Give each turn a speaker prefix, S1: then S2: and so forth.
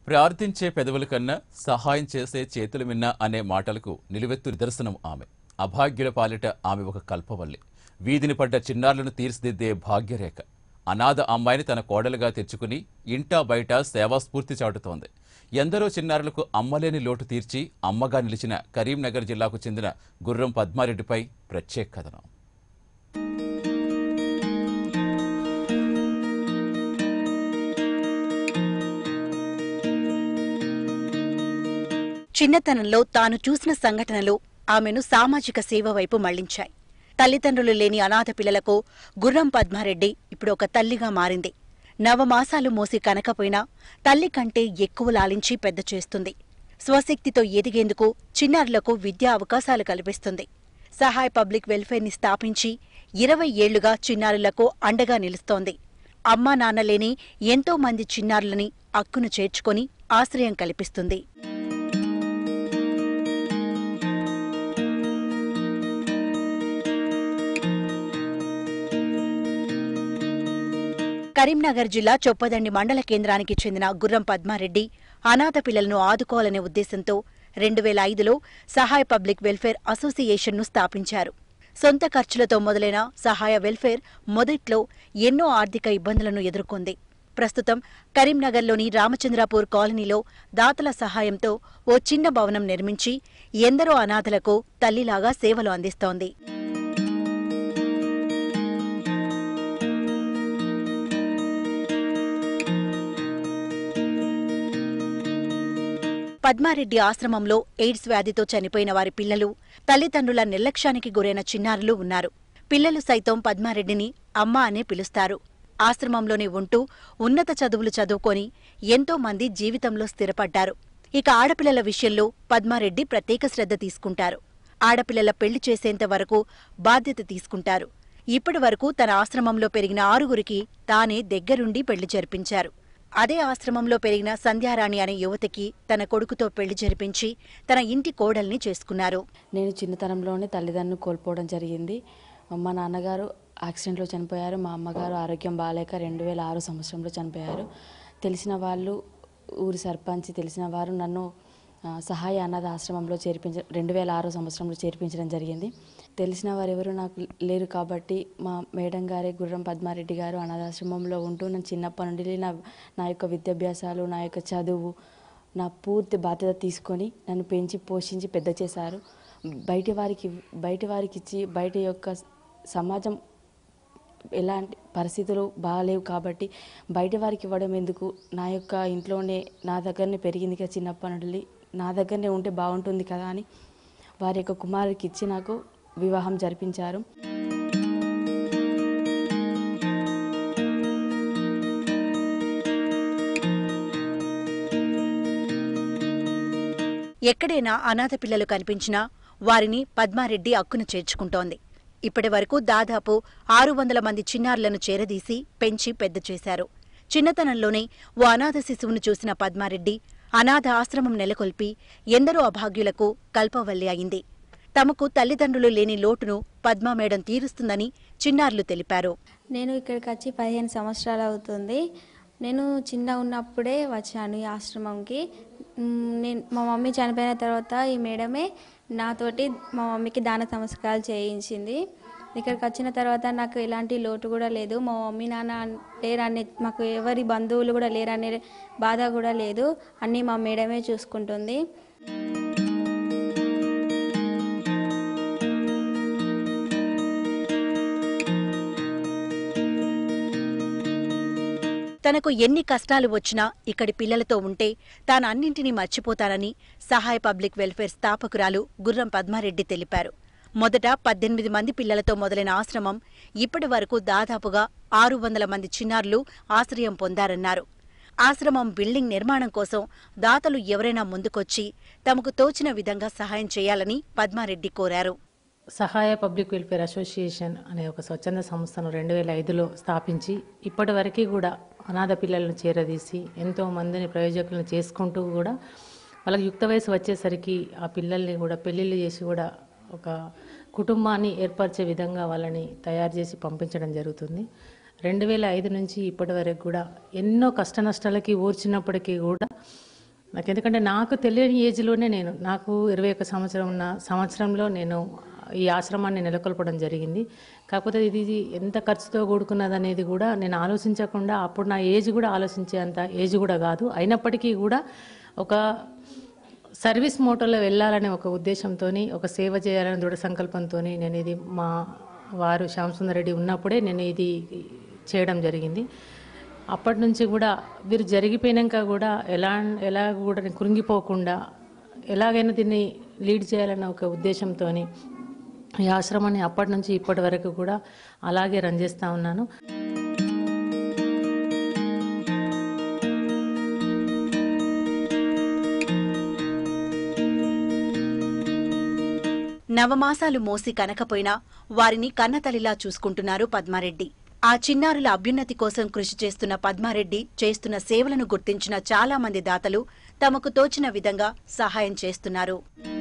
S1: ప్రార్థించే పెదవుల కన్నా సహాయం చేసే చేతులు మిన్న అనే మాటలకు నిలువెత్తు నిదర్శనం ఆమె అభాగ్యుల పాలిట ఆమె ఒక కల్పవల్లి వీధిని పడ్డ చిన్నారులను తీర్చిదిద్దే భాగ్యరేఖ అనాథ అమ్మాయిని తన కోడలుగా తెచ్చుకుని ఇంటా బయట సేవాస్ఫూర్తి చాటుతోంది ఎందరో చిన్నారులకు అమ్మలేని లోటు తీర్చి అమ్మగా నిలిచిన కరీంనగర్ జిల్లాకు చెందిన గుర్రం పద్మారెడ్డిపై ప్రత్యేక కథనం
S2: చిన్నతనంలో తాను చూసిన సంఘటనలు ఆమెను సామాజిక సేవ వైపు మళ్లించాయి తల్లిదండ్రులు లేని అనాథ పిల్లలకు గుర్రం పద్మారెడ్డి ఇప్పుడు ఒక తల్లిగా మారింది నవమాసాలు మోసి కనకపోయినా తల్లి కంటే ఎక్కువ లాలించి పెద్ద చేస్తుంది స్వశక్తితో ఎదిగేందుకు చిన్నారులకు విద్యా అవకాశాలు కల్పిస్తుంది సహాయ్ పబ్లిక్ వెల్ఫేర్ని స్థాపించి ఇరవై ఏళ్లుగా చిన్నారులకు అండగా నిలుస్తోంది అమ్మా నాన్న లేని ఎంతో మంది చిన్నారులని అక్కును చేర్చుకొని ఆశ్రయం కల్పిస్తుంది కరీంనగర్ జిల్లా చొప్పదండి మండల కేంద్రానికి చెందిన గుర్రం పద్మారెడ్డి అనాథ పిల్లలను ఆదుకోవాలనే ఉద్దేశంతో రెండు వేల ఐదులో సహాయ పబ్లిక్ వెల్ఫేర్ అసోసియేషన్ను స్థాపించారు సొంత ఖర్చులతో మొదలైన సహాయ వెల్ఫేర్ మొదట్లో ఎన్నో ఆర్థిక ఇబ్బందులను ఎదుర్కొంది ప్రస్తుతం కరీంనగర్లోని రామచంద్రాపూర్ కాలనీలో దాతల సహాయంతో ఓ చిన్న భవనం నిర్మించి ఎందరో అనాథలకు తల్లిలాగా సేవలు అందిస్తోంది పద్మారెడ్డి ఆశ్రమంలో ఎయిడ్స్ వ్యాధితో చనిపోయిన వారి పిల్లలు తల్లిదండ్రుల నిర్లక్ష్యానికి గురైన చిన్నారులు ఉన్నారు పిల్లలు సైతం పద్మారెడ్డిని అమ్మ అనే పిలుస్తారు ఆశ్రమంలోనే ఉంటూ ఉన్నత చదువులు చదువుకొని ఎంతో మంది జీవితంలో స్థిరపడ్డారు ఇక ఆడపిల్లల విషయంలో పద్మారెడ్డి ప్రత్యేక శ్రద్ధ తీసుకుంటారు ఆడపిల్లల పెళ్లి చేసేంత వరకు బాధ్యత తీసుకుంటారు ఇప్పటి వరకు తన ఆశ్రమంలో పెరిగిన ఆరుగురికి తానే దగ్గరుండి పెళ్లి జరిపించారు అదే ఆశ్రమంలో పెరిగిన సంధ్యారాణి అనే యువతికి తన కొడుకుతో పెళ్లి జరిపించి తన ఇంటి కోడల్ని చేసుకున్నారు
S3: నేను చిన్నతనంలోనే తల్లిదండ్రులు కోల్పోవడం జరిగింది మా నాన్నగారు యాక్సిడెంట్లో చనిపోయారు మా అమ్మగారు ఆరోగ్యం బాగాలేక రెండు వేల ఆరు సంవత్సరంలో చనిపోయారు తెలిసిన వాళ్ళు ఊరి సర్పంచ్ తెలిసిన వారు నన్ను ఆ, సహాయ అనాథ ఆశ్రమంలో చేర్పించ రెండు వేల ఆరు సంవత్సరంలో చేర్పించడం జరిగింది తెలిసిన వారు ఎవరు నాకు లేరు కాబట్టి మా మేడం గారే గుర్రం పద్మారెడ్డి గారు అనాథాశ్రమంలో ఉంటూ నేను చిన్నప్పటి నుండి నా నా యొక్క విద్యాభ్యాసాలు నా యొక్క చదువు నా పూర్తి బాధ్యత తీసుకొని నన్ను పెంచి పోషించి పెద్ద చేశారు బయటి వారికి బయటి వారికి ఇచ్చి బయట యొక్క సమాజం ఎలాంటి పరిస్థితులు బాగాలేవు కాబట్టి బయట వారికి ఇవ్వడం ఎందుకు నా యొక్క ఇంట్లోనే నా దగ్గరనే పెరిగింది కదా చిన్నప్పటి నుండి నా దగ్గరనే ఉంటే బాగుంటుంది కదా అని వారి యొక్క కుమారుడికి ఇచ్చి నాకు వివాహం జరిపించారు
S2: ఎక్కడైనా అనాథ పిల్లలు కనిపించినా వారిని పద్మారెడ్డి అక్కున చేర్చుకుంటోంది ఇప్పటి వరకు దాదాపు ఆరు వందల మంది చిన్నారులను చేరదీసి పెంచి పెద్ద చేశారు చిన్నతనంలోనే ఓ అనాథ శిశువును చూసిన పద్మారెడ్డి అనాథ ఆశ్రమం నెలకొల్పి ఎందరో అభాగ్యులకు కల్పవల్లి అయింది తమకు తల్లిదండ్రులు లేని లోటును పద్మా మేడం తీరుస్తుందని చిన్నారులు తెలిపారు
S4: నేను ఇక్కడికి వచ్చి పదిహేను సంవత్సరాలు అవుతుంది నేను చిన్న ఉన్నప్పుడే వచ్చాను ఈ ఆశ్రమంకి మ్, నేను మా మమ్మీ చనిపోయిన తర్వాత ఈ మేడమే నాతోటి మా మమ్మీకి దాన సంస్కారాలు చేయించింది ఇక్కడికి వచ్చిన తర్వాత నాకు ఎలాంటి లోటు కూడా లేదు మా మమ్మీ నాన్న లేరనే మాకు ఎవరి బంధువులు కూడా లేరనే బాధ కూడా లేదు అన్నీ మా మేడమే చూసుకుంటుంది
S2: తనకు ఎన్ని కష్టాలు వచ్చినా ఇక్కడి పిల్లలతో ఉంటే తాను అన్నింటినీ మర్చిపోతానని సహాయ పబ్లిక్ వెల్ఫేర్ స్థాపకురాలు గుర్రం పద్మారెడ్డి తెలిపారు మొదట పద్దెనిమిది మంది పిల్లలతో మొదలైన ఆశ్రమం ఇప్పటి వరకు దాదాపుగా ఆరు వందల మంది చిన్నారులు ఆశ్రయం పొందారన్నారు ఆశ్రమం బిల్డింగ్ నిర్మాణం కోసం దాతలు ఎవరైనా ముందుకొచ్చి తమకు తోచిన విధంగా సహాయం చేయాలని పద్మారెడ్డి కోరారు
S5: సహాయ పబ్లిక్ వెల్ఫేర్ అసోసియేషన్ అనే ఒక స్వచ్ఛంద సంస్థను రెండు వేల ఐదులో స్థాపించి ఇప్పటి వరకు కూడా అనాథ పిల్లలను చేరదీసి ఎంతో మందిని ప్రయోజకులను చేసుకుంటూ కూడా వాళ్ళకి యుక్త వయసు వచ్చేసరికి ఆ పిల్లల్ని కూడా పెళ్ళిళ్ళు చేసి కూడా ఒక కుటుంబాన్ని ఏర్పరిచే విధంగా వాళ్ళని తయారు చేసి పంపించడం జరుగుతుంది రెండు వేల ఐదు నుంచి ఇప్పటి వరకు కూడా ఎన్నో కష్ట నష్టాలకి ఓర్చినప్పటికీ కూడా నాకు ఎందుకంటే నాకు తెలియని ఏజ్లోనే నేను నాకు ఇరవై ఒక సంవత్సరం ఉన్న సంవత్సరంలో నేను ఈ ఆశ్రమాన్ని నెలకొల్పడం జరిగింది కాకపోతే ఇది ఇది ఎంత ఖర్చుతో కూడుకున్నది అనేది కూడా నేను ఆలోచించకుండా అప్పుడు నా ఏజ్ కూడా ఆలోచించే అంత ఏజ్ కూడా కాదు అయినప్పటికీ కూడా ఒక సర్వీస్ మోటోలో వెళ్ళాలనే ఒక ఉద్దేశంతో ఒక సేవ చేయాలనే దృఢ సంకల్పంతో నేను ఇది మా వారు శ్యామసుందర్ రెడ్డి ఉన్నప్పుడే నేను ఇది చేయడం జరిగింది అప్పటి నుంచి కూడా వీరు జరిగిపోయినాక కూడా ఎలా ఎలా కూడా నేను కృంగిపోకుండా ఎలాగైనా దీన్ని లీడ్ చేయాలన్న ఒక ఉద్దేశంతో ఈ ఆశ్రమాన్ని అప్పటి నుంచి ఇప్పటి వరకు కూడా అలాగే రన్ చేస్తూ ఉన్నాను
S2: నవమాసాలు మోసి కనకపోయినా వారిని కన్నతల్లిలా చూసుకుంటున్నారు పద్మారెడ్డి ఆ చిన్నారుల అభ్యున్నతి కోసం కృషి చేస్తున్న పద్మారెడ్డి చేస్తున్న సేవలను గుర్తించిన చాలా మంది దాతలు తమకు తోచిన విధంగా సహాయం చేస్తున్నారు